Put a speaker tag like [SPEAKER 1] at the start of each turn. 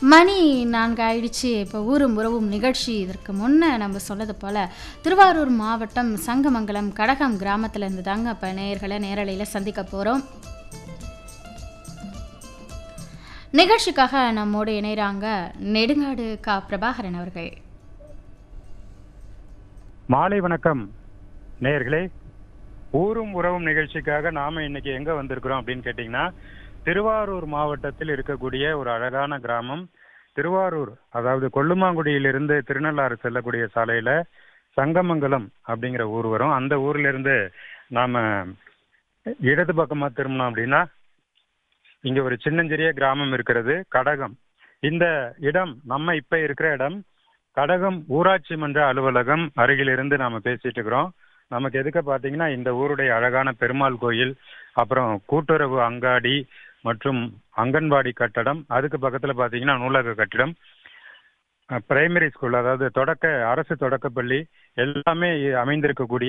[SPEAKER 1] மணி நான்கு ஆயிடுச்சு இப்போ ஊரும் உறவும் நிகழ்ச்சி இதற்கு முன்னே நம்ம சொன்னது போல் திருவாரூர் மாவட்டம் சங்கமங்கலம் கடகம் கிராமத்தில் இருந்து தாங்க இப்போ நேயர்களை நேரலையில் சந்திக்க போகிறோம் நிகழ்ச்சிக்காக நம்மோடு இணைகிறாங்க நெடுங்காடு கா பிரபாகரன் அவர்கள்
[SPEAKER 2] மாலை வணக்கம் நேயர்களே ஊரும் உறவும் நிகழ்ச்சிக்காக நாம இன்னைக்கு எங்க வந்திருக்கிறோம் அப்படின்னு கேட்டீங்கன்னா திருவாரூர் மாவட்டத்தில் இருக்கக்கூடிய ஒரு அழகான கிராமம் திருவாரூர் அதாவது கொல்லுமாங்குடியிலிருந்து திருநள்ளாறு செல்லக்கூடிய சாலையில சங்கமங்கலம் அப்படிங்கிற ஊர் வரும் அந்த ஊர்ல இருந்து நாம இடது பக்கமா திரும்பினோம் அப்படின்னா இங்க ஒரு சின்னஞ்சிறிய கிராமம் இருக்கிறது கடகம் இந்த இடம் நம்ம இப்ப இருக்கிற இடம் கடகம் ஊராட்சி மன்ற அலுவலகம் அருகிலிருந்து நாம பேசிட்டு இருக்கிறோம் நமக்கு எதுக்க பாத்தீங்கன்னா இந்த ஊருடைய அழகான பெருமாள் கோயில் அப்புறம் கூட்டுறவு அங்காடி மற்றும் அங்கன்வாடி கட்டடம் அதுக்கு பக்கத்துல பாத்தீங்கன்னா நூலக கட்டிடம் பிரைமரி ஸ்கூல் அதாவது தொடக்க அரசு தொடக்கப்பள்ளி எல்லாமே அமைந்திருக்கக்கூடிய